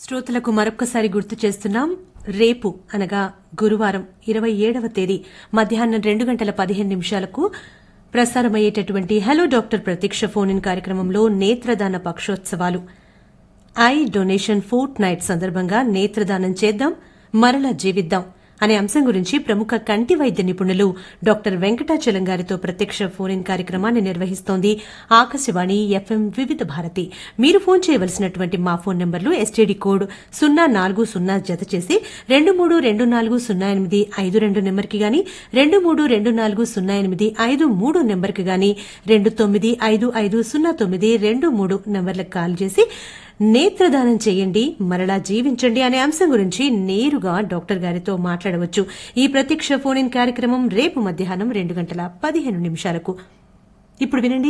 శ్రోతలకు మరొక్కసారి గుర్తు చేస్తున్నాం రేపు అనగా గురువారం ఇరవై ఏడవ తేదీ మధ్యాహ్నం రెండు గంటల పదిహేను నిమిషాలకు ప్రసారమయ్యేటటువంటి hello doctor Pratiksha phone in కార్యక్రమంలో నేత్రదాన పక్షోత్సవాలు ఐ డొనేషన్ ఫోర్ట్ నైట్ సందర్భంగా నేత్రదానం చేద్దాం మరలా జీవిద్దాం అనే అంశం గురించి ప్రముఖ కంటి వైద్య నిపుణులు డాక్టర్ వెంకటాచలం గారితో ప్రత్యక్ష ఫోన్ ఇన్ కార్యక్రమాన్ని నిర్వహిస్తోంది ఆకాశవాణి ఎఫ్ఎం వివిధ భారతి మీరు ఫోన్ చేయవలసినటువంటి మా ఫోన్ నంబర్లు ఎస్టీడీ కోడ్ సున్నా నాలుగు సున్నా జత చేసి రెండు మూడు రెండు నాలుగు సున్నా ఎనిమిది ఐదు రెండు నెంబర్కి గాని రెండు మూడు రెండు నాలుగు సున్నా ఎనిమిది ఐదు మూడు నెంబర్కి గాని రెండు తొమ్మిది ఐదు ఐదు సున్నా తొమ్మిది రెండు మూడు నెంబర్లకు కాల్ చేసి నేత్రదానం చేయండి మరలా జీవించండి అనే అంశం గురించి నేరుగా డాక్టర్ గారితో మాట్లాడవచ్చు ఈ ప్రత్యక్ష ఫోన్ ఇన్ కార్యక్రమం రేపు మధ్యాహ్నం రెండు గంటల పదిహేను నిమిషాలకు ఇప్పుడు వినండి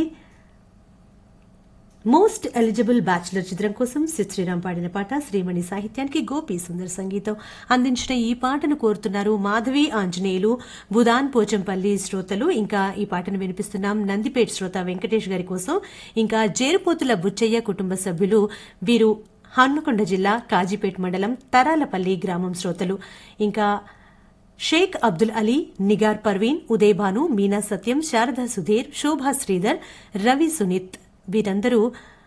మోస్ట్ ఎలిజిబుల్ బ్యాచులర్ చిత్రం కోసం సిద్ శ్రీరామ్ పాడిన పాట శ్రీమణి సాహిత్యానికి గోపి సుందర్ సంగీతం అందించిన ఈ పాటను కోరుతున్నారు మాధవి ఆంజనేయులు బుదాన్ పోచంపల్లి శ్రోతలు ఇంకా ఈ పాటను వినిపిస్తున్నాం నందిపేట శ్రోత వెంకటేష్ గారి కోసం ఇంకా జేరుపోతుల బుచ్చయ్య కుటుంబ సభ్యులు వీరు హన్మకొండ జిల్లా కాజీపేట మండలం తరాలపల్లి గ్రామం శ్రోతలు ఇంకా షేక్ అబ్దుల్ అలీ నిగార్ పర్వీన్ ఉదయ్ భాను మీనా సత్యం శారదా సుధీర్ శోభా శ్రీధర్ రవి సునీత్ వీరందరూ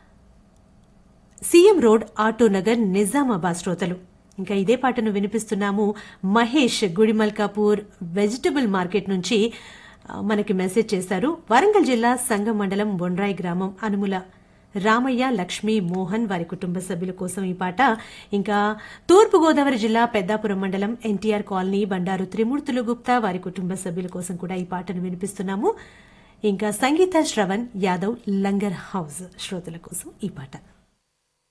సీఎం రోడ్ ఆటోనగర్ నిజామాబాద్ శ్రోతలు ఇంకా ఇదే పాటను వినిపిస్తున్నాము మహేష్ గుడిమల్కాపూర్ వెజిటబుల్ మార్కెట్ నుంచి ఆ, మనకి మెసేజ్ చేశారు వరంగల్ జిల్లా సంగం మండలం బొండ్రాయి గ్రామం అనుముల రామయ్య లక్ష్మి మోహన్ వారి కుటుంబ సభ్యుల కోసం ఈ పాట ఇంకా తూర్పుగోదావరి జిల్లా పెద్దాపురం మండలం ఎన్టీఆర్ కాలనీ బండారు త్రిమూర్తులు గుప్తా వారి కుటుంబ సభ్యుల కోసం కూడా ఈ పాటను వినిపిస్తున్నాము ఇంకా సంగీత శ్రవణ్ యాదవ్ లంగర్ హౌస్ శ్రోతల కోసం ఈ పాట